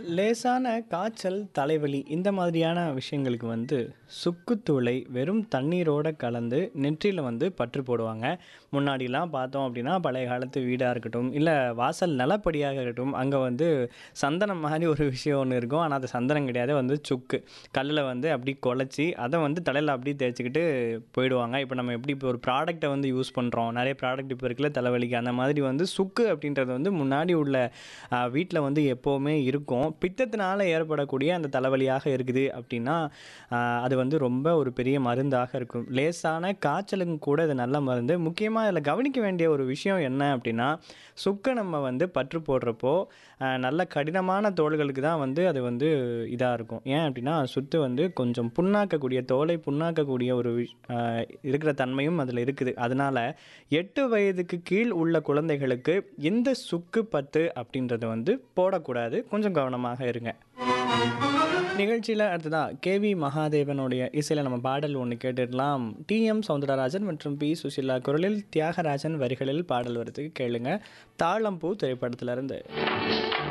லேசான காய்ச்சல், தலைவலி இந்த மாதிரியான விஷயங்களுக்கு வந்து சுக்குத்தூளை வெறும் தண்ணீரோட கலந்து நெற்றியில வந்து பற்று போடுவாங்க. முன்னாடிலாம் பார்த்தோம் அப்படின்னா, பழைய காலத்து வீடா இருக்கட்டும், இல்ல வாசல் நிலப்படியாக இருக்கட்டும், அங்க வந்து சந்தனம் மாரி ஒரு விஷயம் ஒண்ணு இருக்கும். ஆனா அது சந்தனம் கிடையாது. வந்து சுக்கு. கல்லுல வந்து அப்படி குழச்சி, அத வந்து தலையில அப்படியே தேய்ச்சுக்கிட்டு போயிடுவாங்க. இப்ப நம்ம எப்படி இப்போ ஒரு ப்ராடக்ட்ட வந்து யூஸ் பண்றோம். நெறைய ப்ராடக்ட் இப்போ இருக்குல்ல தலைவலிக்கு. அந்த மாதிரி வந்து சுக்கு அப்படின்றது வந்து முன்னாடி உள்ள அ வீட்ல வந்து எப்பவுமே இருக்கும். பித்தத்தினால ஏற்படக்கூடிய அந்த தலைவலியாக இருக்குது அப்படின்னா, அ அது வந்து ரொம்ப ஒரு பெரிய மருந்தாக இருக்கும். லேசான காய்ச்சலுக்கும் கூட இது நல்ல மருந்து. முக்கியமா இதில கவனிக்க வேண்டிய ஒரு விஷயம் என்ன அப்படின்னா, சுக்க நம்ம வந்து பற்று போடுறப்போ, அ நல்ல கடினமான தோள்களுக்கு தான் வந்து அது வந்து இதா இருக்கும். ஏன் அப்படின்னா, சுத்து வந்து கொஞ்சம் புண்ணாக்கக்கூடிய தோலை புண்ணாக்கக்கூடிய ஒரு விஷ் அ இருக்கிற தன்மையும் அதில இருக்குது. அதனால 8 வயதுக்கு கீழ் உள்ள குழந்தைகளுக்கு இந்த சுக்கு பத்து அப்படின்றத வந்து போடக்கூடாது. கொஞ்சம் கவனமாக இருங்க. நிகழ்ச்சியில அடுத்ததா கே.வி. மகாதேவனுடைய இசையில நம்ம பாடல் ஒண்ணு கேட்டுடலாம். டி.எம். சௌந்தரராஜன் மற்றும் பி. சுசீலா குரலில் தியாகராஜன் வரிகளில் பாடல் வருது கேளுங்க. தாழம்பூ திரைப்படத்திலிருந்து.